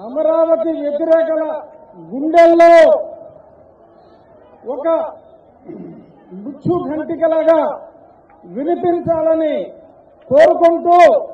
అమరావతి వ్యతిరేకల గుండెల్లో ఒక ముచ్చు ఘంటికలాగా వినిపించాలని కోరుకుంటూ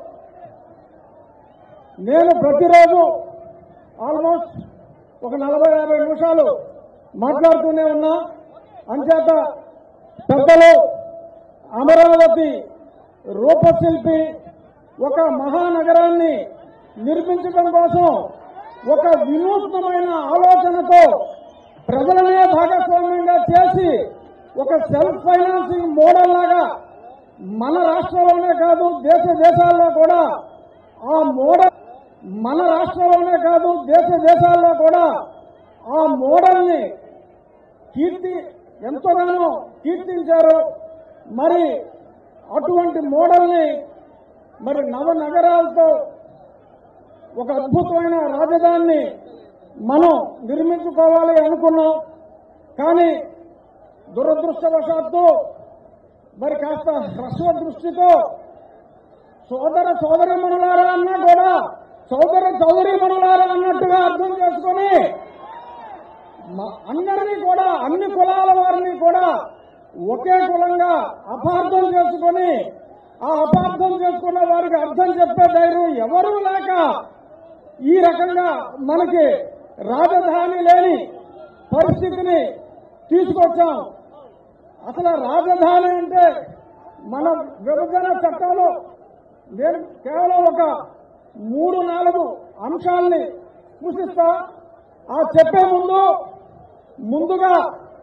నేను ప్రతిరోజు ఆల్మోస్ట్ ఒక నలభై యాభై నిమిషాలు మాట్లాడుతూనే ఉన్నా అంచేత పెద్దలు అమరావతి రూపశిల్పి ఒక మహానగరాన్ని నిర్మించడం కోసం ఒక వినూత్నమైన ఆలోచనతో ప్రజలనే భాగస్వామ్యంగా చేసి ఒక సెల్ఫ్ ఫైనాన్సింగ్ మోడల్ లాగా మన రాష్ట్రంలోనే కాదు దేశ దేశాల్లో కూడా ఆ మోడల్ మన రాష్ట్రంలోనే కాదు దేశ దేశాల్లో కూడా ఆ మోడల్ని కీర్తి ఎంతగానో కీర్తించారు మరి అటువంటి మోడల్ని మరి నవ నగరాలతో ఒక అద్భుతమైన రాజధానిని మనం నిర్మించుకోవాలి అనుకున్నాం కానీ దురదృష్టవశాత్తు మరి కాస్త హ్రస్వ దృష్టితో సోదర సోదరి మనులారా అన్నా కూడా సోదర సోదరి మనులారా అన్నట్టుగా అర్థం చేసుకొని మ- అందరినీ కూడా అన్ని కులాల వారిని కూడా ఒకే కులంగా అపార్థం చేసుకొని ఆ అపార్థం చేసుకున్న వారికి అర్థం చెప్పే ధైర్యం ఎవరూ లేక ఈ రకంగా మనకి రాజధాని లేని పరిస్థితిని తీసుకొచ్చాం అసలు రాజధాని అంటే మన విభజన చట్టంలో నేను కేవలం ఒక మూడు నాలుగు అంశాల్ని సూచిస్తా ఆ చెప్పే ముందు ముందుగా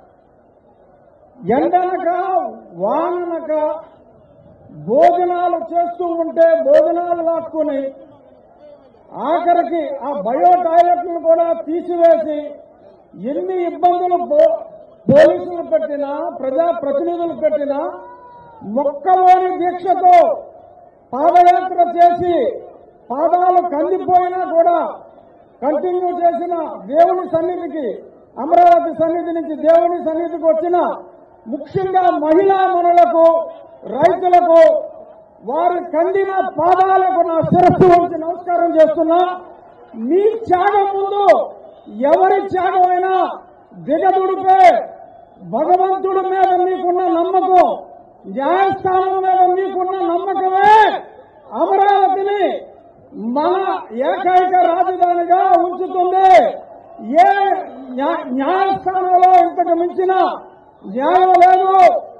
ఎండనక వాననక భోజనాలు చేస్తూ ఉంటే భోజనాలు లాక్కుని ఆఖరికి ఆ బయో టాయిలెట్లను కూడా తీసివేసి ఎన్ని ఇబ్బందులు పో- పోలీసులు పెట్టినా ప్రజా ప్రతినిధులు పెట్టినా మొక్కలోని దీక్షతో పాదయాత్ర చేసి పాదాలు కందిపోయినా కూడా కంటిన్యూ చేసిన దేవుని సన్నిధికి అమరావతి సన్నిధి నుంచి దేవుని సన్నిధికి వచ్చిన ముఖ్యంగా మహిళా మనులకు రైతులకు వారి కందిన పాదాలకు నా శిరస్సు వంచి నమస్కారం చేస్తున్నా మీ త్యాగం ముందు ఎవరి త్యాగమైనా దిగదుడిపే భగవంతుడి మీద మీకున్న నమ్మకం న్యాయస్థానం మీద మీకున్న నమ్మకమే అమరావతిని మన ఏకైక రాజధానిగా ఉంచుతుంది ఏ న్యా- న్యాయస్థానంలో ఇంతకు మించిన న్యాయం లేదు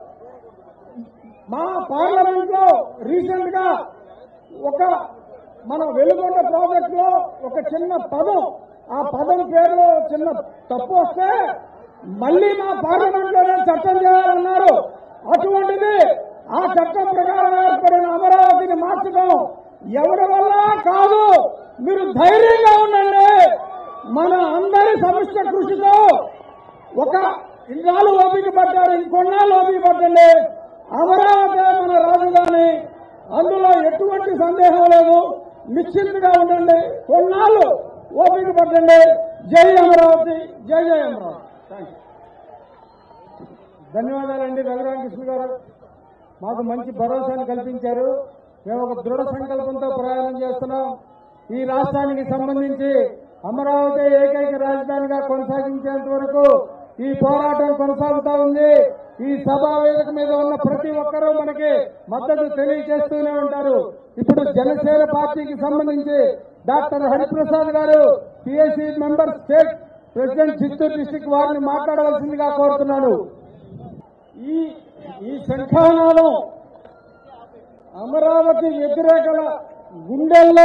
మా పార్లమెంట్ లో రీసెంట్ గా ఒక మన వెలుగొండ ప్రాజెక్ట్ లో ఒక చిన్న పదం ఆ పదం పేరులో చిన్న తప్పు వస్తే మళ్ళీ మా పార్లమెంట్ లోనే చట్టం చేయాలన్నారు అటువంటిది ఆ చట్టం ప్రకారం ఏర్పడిన అమరావతిని మార్చడం ఎవరి వల్ల కాదు మీరు ధైర్యంగా ఉండండి మన అందరి సమిష్ట కృషితో ఒక ఇన్నాళ్ళు ఓపిక పడ్డారు ఇంకొన్నాళ్ళు ఓపిక పట్టండి అమరావతి మన రాజధాని అందులో ఎటువంటి సందేహం లేదు నిశ్చింతగా ఉండండి కొన్నాళ్ళు ఓపిక పట్టండి జై అమరావతి జై జై అమరావతి థ్యాంక్ యూ ధన్యవాదాలండి రఘురామకృష్ణ గారు మాకు మంచి భరోసాను కల్పించారు మేము ఒక దృఢ సంకల్పంతో ప్రయాణం చేస్తున్నాం ఈ రాష్ట్రానికి సంబంధించి అమరావతి ఏకైక రాజధానిగా కొనసాగించేంత వరకు ఈ పోరాటం కొనసాగుతా ఉంది ఈ సభా వేదిక మీద ఉన్న ప్రతి ఒక్కరూ మనకి మద్దతు తెలియజేస్తూనే ఉంటారు ఇప్పుడు జనసేన పార్టీకి సంబంధించి doctor Hariprasad garu PSC member state president Chittoor district వారిని మాట్లాడవలసిందిగా కోరుతున్నాను ఈ ఈ శంఖానాదం అమరావతి వ్యతిరేకల గుండెల్లో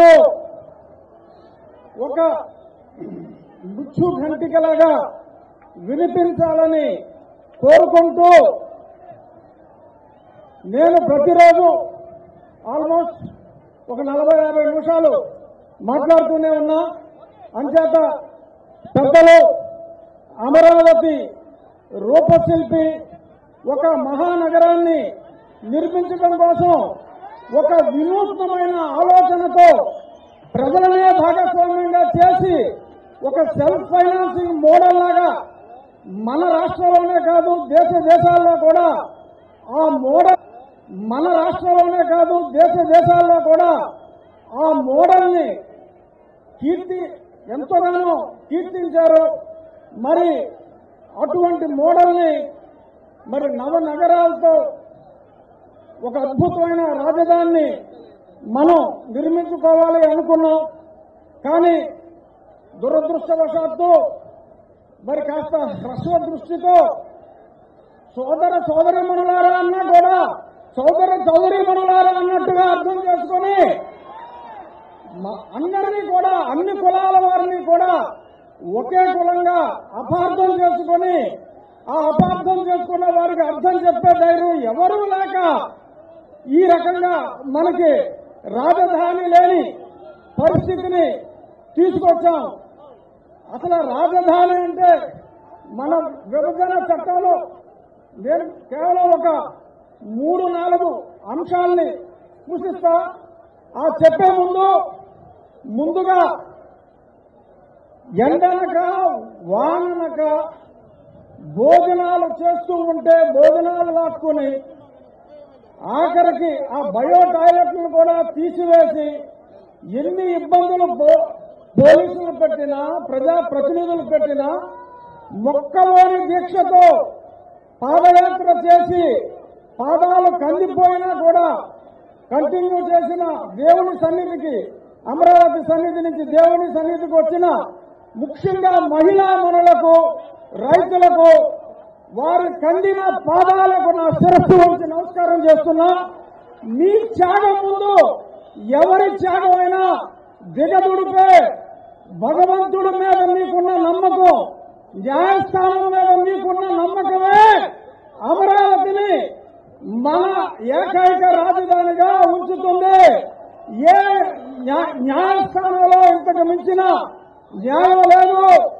ఒక ముచ్చు ఘంటికలాగా వినిపించాలని కోరుకుంటూ నేను ప్రతిరోజు ఆల్మోస్ట్ ఒక నలభై యాభై నిమిషాలు మాట్లాడుతూనే ఉన్నా అంచేత పెద్దలు అమరావతి రూపశిల్పి ఒక మహానగరాన్ని నిర్మించడం కోసం ఒక వినూత్నమైన ఆలోచనతో ప్రజలనే భాగస్వామ్యంగా చేసి ఒక సెల్ఫ్ ఫైనాన్సింగ్ మోడల్ లాగా మన రాష్ట్రంలోనే కాదు దేశ దేశాల్లో కూడా ఆ మోడల్ మన రాష్ట్రంలోనే కాదు దేశ దేశాల్లో కూడా ఆ మోడల్ని కీర్తి ఎంతగానో కీర్తించారు మరి అటువంటి మోడల్ని మరి నవనగరాలతో ఒక అద్భుతమైన రాజధానిని మనం నిర్మించుకోవాలి అనుకున్నాం కానీ దురదృష్టవశాత్తు మరి కాస్త హ్రస్వ దృష్టితో సోదర సోదరి మనులారా అన్నా కూడా సోదర చౌదరి మనులారా అన్నట్టుగా అర్థం చేసుకొని మ- అందరినీ కూడా అన్ని కులాల వారిని కూడా ఒకే కులంగా అపార్థం చేసుకొని ఆ అపార్థం చేసుకున్న వారికి అర్థం చెప్పే ధైర్యం ఎవరూ లేక ఈ రకంగా మనకి రాజధాని లేని పరిస్థితిని తీసుకొచ్చాం అసలు రాజధాని అంటే మన విభజన చట్టంలో నేను కేవలం ఒక మూడు నాలుగు అంశాల్ని సూచిస్తా ఆ చెప్పే ముందు ముందుగా ఎండనక వాననక భోజనాలు చేస్తూ ఉంటే భోజనాలు లాక్కుని ఆఖరికి ఆ బయో టాయిలెట్లను కూడా తీసివేసి ఎన్ని ఇబ్బందులు పో- పోలీసులు పెట్టినా ప్రజా ప్రతినిధులు పెట్టినా మొక్కలోని దీక్షతో పాదయాత్ర చేసి పాదాలు కందిపోయినా కూడా కంటిన్యూ చేసిన దేవుని సన్నిధికి అమరావతి సన్నిధి నుంచి దేవుని సన్నిధికి వచ్చిన ముఖ్యంగా మహిళా మనులకు రైతులకు వారి కందిన పాదాలకు నా శిరస్సు వంచి నమస్కారం చేస్తున్నా మీ త్యాగం ముందు ఎవరి త్యాగమైనా దిగదుడిపే భగవంతుడి మీద మీకున్న నమ్మకం న్యాయస్థానం మీద మీకున్న నమ్మకమే అమరావతిని మన ఏకైక రాజధానిగా ఉంచుతుంది ఏ న్యా- న్యాయస్థానంలో ఇంతకు మించిన న్యాయం లేదు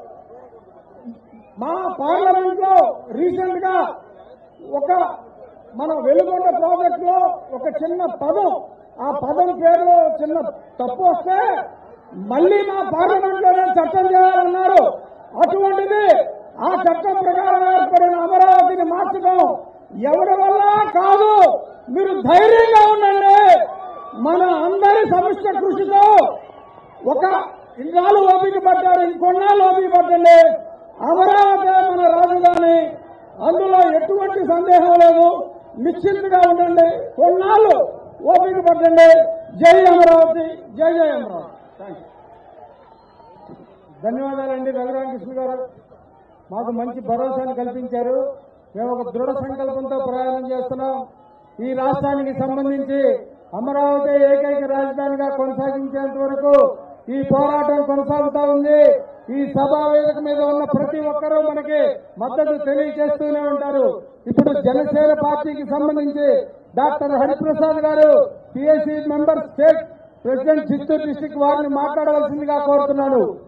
మా పార్లమెంట్ లో రీసెంట్ గా ఒక మన వెలుగొండ ప్రాజెక్ట్ లో ఒక చిన్న పదం ఆ పదం పేరులో చిన్న తప్పు వస్తే మళ్ళీ మా పార్లమెంట్ లోనే చట్టం చేయాలన్నారు అటువంటిది ఆ చట్టం ప్రకారం ఏర్పడిన అమరావతిని మార్చడం ఎవరి వల్ల కాదు మీరు ధైర్యంగా ఉండండి మన అందరి సమిష్ట కృషితో ఒక ఇన్నాళ్ళు ఓపిక పడ్డారు ఇంకొన్నాళ్ళు ఓపిక పట్టండి అమరావతి మన రాజధాని అందులో ఎటువంటి సందేహం లేదు నిశ్చింతగా ఉండండి కొన్నాళ్ళు ఓపిక పట్టండి జై అమరావతి జై జై అమరావతి థ్యాంక్ యూ ధన్యవాదాలండి రఘురామకృష్ణ గారు మాకు మంచి భరోసాను కల్పించారు మేము ఒక దృఢ సంకల్పంతో ప్రయాణం చేస్తున్నాం ఈ రాష్ట్రానికి సంబంధించి అమరావతి ఏకైక రాజధానిగా కొనసాగించేంత వరకు ఈ పోరాటం కొనసాగుతా ఉంది ఈ సభా వేదిక మీద ఉన్న ప్రతి ఒక్కరూ మనకి మద్దతు తెలియజేస్తూనే ఉంటారు ఇప్పుడు జనసేన పార్టీకి సంబంధించి doctor Hariprasad garu PSC member state president Chittoor district వారిని మాట్లాడవలసిందిగా కోరుతున్నాను